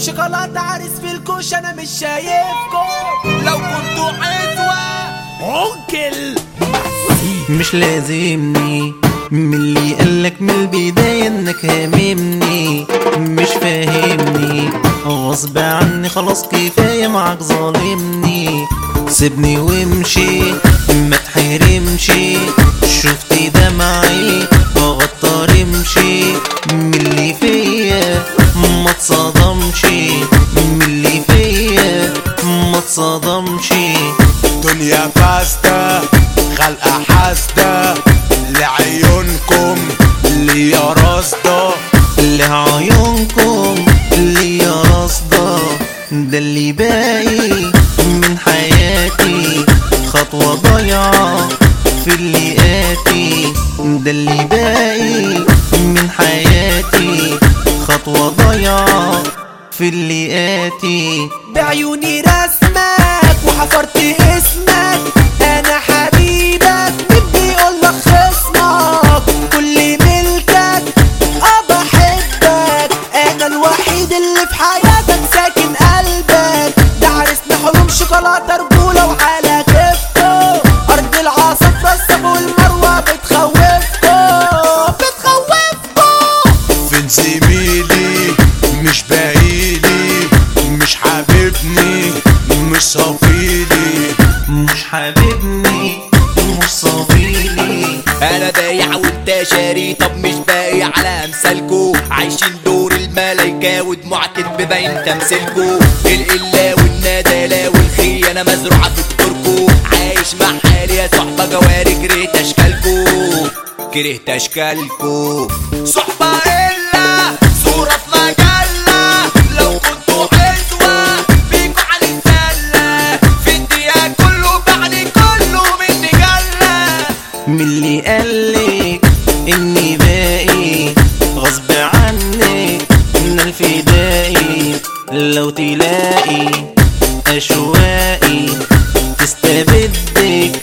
شوكولاتة عريس في الكوش انا مش شايفكم لو كنتوا عزوة انكل مش لازمني من اللي قالك من البداية انك هاممني مش فاهمني غصب عني خلاص كفاية معاك ظالمني سيبني وامشي ما تحرمش شفت دمعي بغطر امشي من اللي فيا ما تصدمش من اللي فيا ما تصدمش دنيا فاسدة خلقة حاسدة لعيونكم اللي يا رصدة لعيونكم اللي يا رصدة ده اللي باقي من حياتي خطوة ضايعة في اللي آتي ده اللي باقي من حياتي خطوة ضايعة في اللي آتي بعيوني رسمك وحفرت اسمك انا حبيبك مين بيقولك خصمك كل ملكك اه بحبك انا الوحيد اللي في حياتك ساكن قلبك ده عرسنا حلم شوكولاته رجوله وعلى كيفكو ارض العاصفه الصف والمروه بتخوفكو بتخوفكو فين زميلي مش باقيلي مش حبيبني مش صفيلي مش حاببني مش صافيلي انا بايع وانت شاري طب مش باقي على امثالكو عايشين دور الملايكة ودموع كدب باين تمثيلكو القلة والندالة والخيانة مزروعة في التركو عايش مع حالي يا صحبة جواري كرهت اشكالكو كرهت اشكالكو صحبة الا صورة في مجلة لو كنتوا عزوة بيكوا عن السلة في الدقيقة كله بعد كله مني جلة من اللي قالك اني باقي غصب عنك من الفدائي لو تلاقي اشواقي تستبدك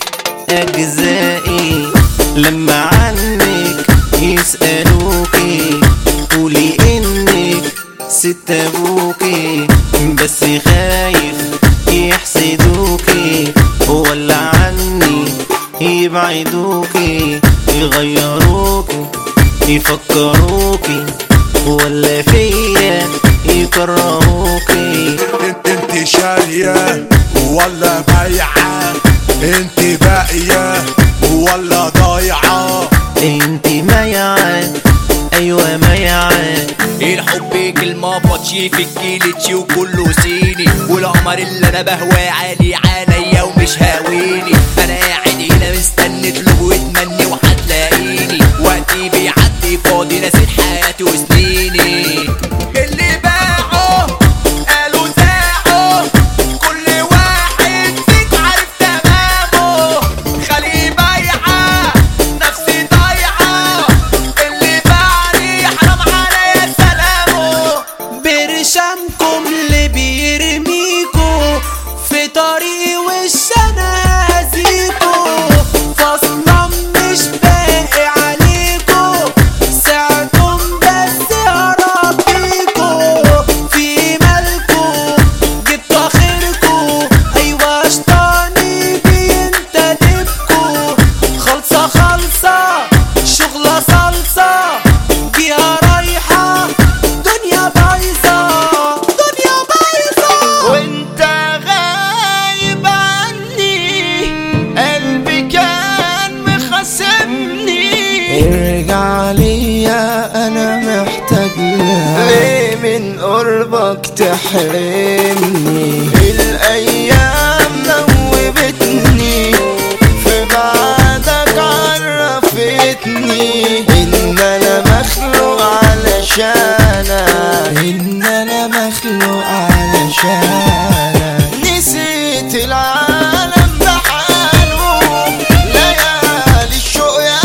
اجزائي لما عنك يسألوكي قولي انك ست ابوكي بس خايف يحسدوكي ولا عني يبعدوكي يغيروكي يفكروكي ولا فيا يكرهوكي انت انت شارية ولا بايعة انت باقية ولا ضايعة انت ميعة ايوه ميعة الحب كلمة بطشي في الكيلتشي وكله صيني والقمر اللي انا بهواه عالي عليا ومش هاويني انا قاعد هنا مستني اطلب واتمني وهتلاقيني وقتي بيعدي فاضي نسيت حياتي وسنيني اللي باعوا قالوا زاعوا كل واحد فيكم عارف تمامه خليه بايعة نفسي ضايعة اللي باعني حرام عليا سلامه برشامكم اللي بيرميكوا في طريقي وش انا هزيكوا فاصلا مش باقي عليكوا ساعتكم بس هربيكوا في مالكوا جبتوا اخركوا ايوه شطاني بينتدبكوا خلصة خلصة شغلة صلصة بيها رايحة دنيا بايظة دنيا بايظة وانت غايب عني قلبي كان مخصمني ارجع ليا انا محتاج لها ليه من قربك تحرمني الايام نوبتني في بعدك عرفتني ان انا مخلوق علشانك ان انا مخلوق علشانك نسيت العالم بحاله ليالي الشوق يا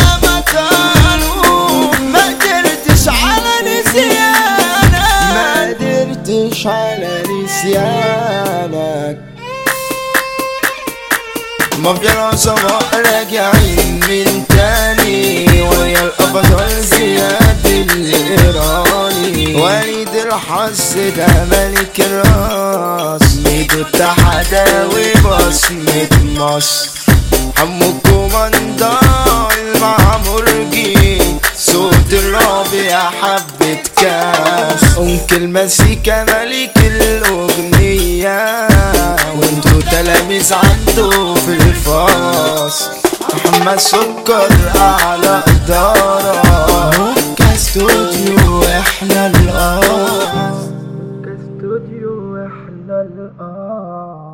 مكانه ما قدرتش على نسيانك ما قدرتش على نسيانك مافيا صباح راجعين من تاني ويا الأبطال زياد الإيراني وليد الحق حظ ده ملك الراس ميدو التحداوي بصمة مصر حمو كوماندا المعمرجي صوت الرابع حبة كاس أنكل مسيكا ملك الأغنية وانتو تلاميذ عنده في الفاصل محمد سكر أعلى إدارة موكا استوديو إحنا الأرض موكا استوديو إحنا الأرض